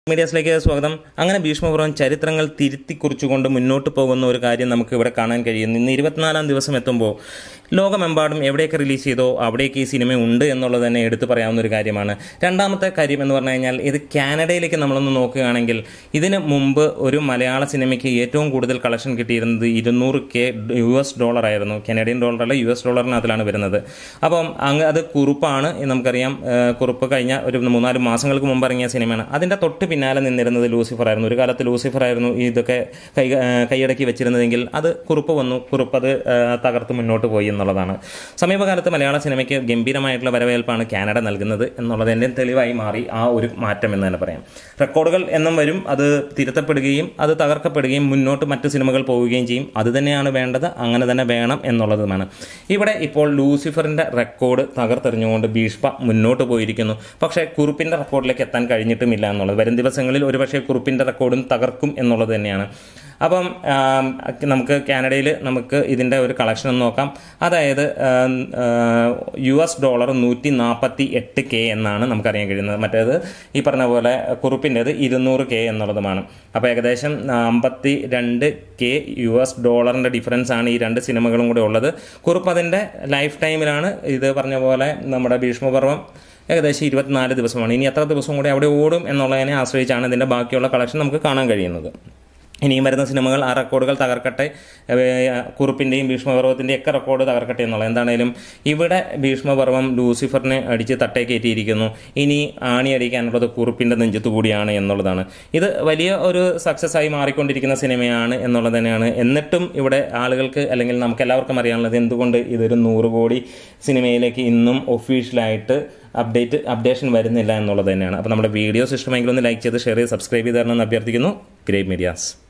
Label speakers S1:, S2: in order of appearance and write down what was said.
S1: മീഡിയാസിലേക്ക് സ്വാഗതം അങ്ങനെ ഭീഷ്മപുരം ചരിത്രങ്ങൾ തിരുത്തി കുറിച്ചുകൊണ്ട് മുന്നോട്ട് പോകുന്ന ഒരു കാര്യം നമുക്ക് ഇവിടെ കാണാൻ കഴിയും ഇന്ന് ഇരുപത്തിനാലാം ദിവസം എത്തുമ്പോൾ ലോകമെമ്പാടും എവിടെയൊക്കെ റിലീസ് ചെയ്തോ അവിടേക്ക് ഈ സിനിമ ഉണ്ട് എന്നുള്ളത് തന്നെ എടുത്തു പറയാവുന്ന ഒരു കാര്യമാണ് രണ്ടാമത്തെ കാര്യം എന്ന് പറഞ്ഞു കഴിഞ്ഞാൽ ഇത് കാനഡയിലേക്ക് നമ്മളൊന്ന് നോക്കുകയാണെങ്കിൽ ഇതിന് മുമ്പ് ഒരു മലയാള സിനിമയ്ക്ക് ഏറ്റവും കൂടുതൽ കളക്ഷൻ കിട്ടിയിരുന്നത് ഇരുന്നൂറ് കെ യു എസ് ഡോളർ ആയിരുന്നു കനേഡിയൻ ഡോളറല്ല യു എസ് ഡോളറിനകത്തിലാണ് വരുന്നത് അപ്പം അങ്ങ് അത് കുറുപ്പാണ് നമുക്കറിയാം ഏഹ് കുറുപ്പ് കഴിഞ്ഞ ഒരു മൂന്നാല് മാസങ്ങൾക്ക് മുമ്പ് ഇറങ്ങിയ സിനിമയാണ് അതിൻ്റെ തൊട്ട് പിന്നാലെ നിന്നിരുന്നത് ലൂസിഫർ ആയിരുന്നു ഒരു കാലത്ത് ലൂസിഫർ ആയിരുന്നു ഇതൊക്കെ കൈ ഏഹ് കൈയടക്കി വെച്ചിരുന്നതെങ്കിൽ അത് കുറുപ്പ് വന്നു കുറുപ്പ് അത് ഏഹ് തകർത്ത് മുന്നോട്ട് പോയി എന്നുള്ളതാണ് സമീപകാലത്ത് മലയാള സിനിമയ്ക്ക് ഗംഭീരമായിട്ടുള്ള വരവേൽപ്പാണ് കാനഡ നൽകുന്നത് എന്നുള്ളതിൻ്റെ തെളിവായി മാറി ആ ഒരു മാറ്റം എന്ന് തന്നെ പറയാം റെക്കോർഡുകൾ എന്നും വരും അത് തിരുത്തപ്പെടുകയും അത് തകർക്കപ്പെടുകയും മുന്നോട്ട് മറ്റ് സിനിമകൾ പോവുകയും ചെയ്യും അത് തന്നെയാണ് വേണ്ടത് അങ്ങനെ തന്നെ വേണം എന്നുള്ളതുമാണ് ഇവിടെ ഇപ്പോൾ ലൂസിഫറിൻ്റെ റെക്കോർഡ് തകർത്തെറിഞ്ഞുകൊണ്ട് ഭീഷ്മ മുന്നോട്ട് പോയിരിക്കുന്നു പക്ഷേ കുറുപ്പിൻ്റെ റെക്കോർഡിലേക്ക് എത്താൻ കഴിഞ്ഞിട്ടുമില്ല എന്നുള്ളത് വരും ദിവസങ്ങളിൽ ഒരുപക്ഷെ കുറുപ്പിൻ്റെ റെക്കോർഡും തകർക്കും എന്നുള്ളത് തന്നെയാണ് അപ്പം ആം, നമുക്ക് കാനഡയിൽ നമുക്ക് ഇതിൻ്റെ ഒരു കളക്ഷൻ ഒന്ന് നോക്കാം അതായത് ആം, ആ, യു എസ് ഡോളർ നൂറ്റി നാൽപ്പത്തി എട്ട് കെ എന്നാണ് നമുക്കറിയാൻ കഴിയുന്നത് മറ്റേത് ഈ പറഞ്ഞ പോലെ കുറുപ്പിൻ്റെത് ഇരുന്നൂറ് കെ എന്നുള്ളതുമാണ് അപ്പോൾ ഏകദേശം അമ്പത്തി രണ്ട് കെ യു എസ് ഡോളറിൻ്റെ ഡിഫറൻസ് ആണ് ഈ രണ്ട് സിനിമകളും കൂടെ ഉള്ളത് കുറുപ്പ് അതിൻ്റെ ലൈഫ് ടൈമിലാണ് ഇത് പറഞ്ഞ പോലെ നമ്മുടെ ഭീഷ്മപർവം ഏകദേശം ഇരുപത്തിനാല് ദിവസമാണ് ഇനി എത്ര ദിവസം കൂടി അവിടെ ഓടും എന്നുള്ളതിനെ ആശ്രയിച്ചാണ് ഇതിൻ്റെ ബാക്കിയുള്ള കളക്ഷൻ നമുക്ക് കാണാൻ കഴിയുന്നത് ഇനിയും വരുന്ന സിനിമകൾ ആ റെക്കോർഡുകൾ തകർക്കട്ടെ ഏഹ് കുറുപ്പിൻ്റെയും ഭീഷ്മപർവത്തിൻ്റെയും ഒക്കെ റെക്കോർഡ് തകർക്കട്ടെ എന്നുള്ളത് എന്താണേലും ഇവിടെ ഭീഷ്മപർവം ലൂസിഫറിനെ അടിച്ച് തട്ടേ കയറ്റിയിരിക്കുന്നു ഇനി ആണി അടിക്കാനുള്ളത് കുറുപ്പിൻ്റെ നെഞ്ചത്തു കൂടിയാണ് എന്നുള്ളതാണ് ഇത് വലിയ ഒരു സക്സസ് ആയി മാറിക്കൊണ്ടിരിക്കുന്ന സിനിമയാണ് എന്നുള്ളത് തന്നെയാണ് എന്നിട്ടും ഇവിടെ ആളുകൾക്ക് അല്ലെങ്കിൽ നമുക്ക് എല്ലാവർക്കും അറിയാനുള്ളത് എന്തുകൊണ്ട് ഇതൊരു നൂറ് കോടി സിനിമയിലേക്ക് ഇന്നും ഒഫീഷ്യലായിട്ട് അപ്ഡേറ്റ് അപ്ഡേഷൻ വരുന്നില്ല എന്നുള്ളത് തന്നെയാണ് അപ്പോൾ നമ്മുടെ വീഡിയോസ് ഇഷ്ടമെങ്കിൽ ഒന്ന് ലൈക്ക് ചെയ്ത് ഷെയർ ചെയ്ത് സബ്സ്ക്രൈബ് ചെയ്ത് തരണമെന്ന് അഭ്യർത്ഥിക്കുന്നു ഗ്രേറ്റ് മീഡിയാസ്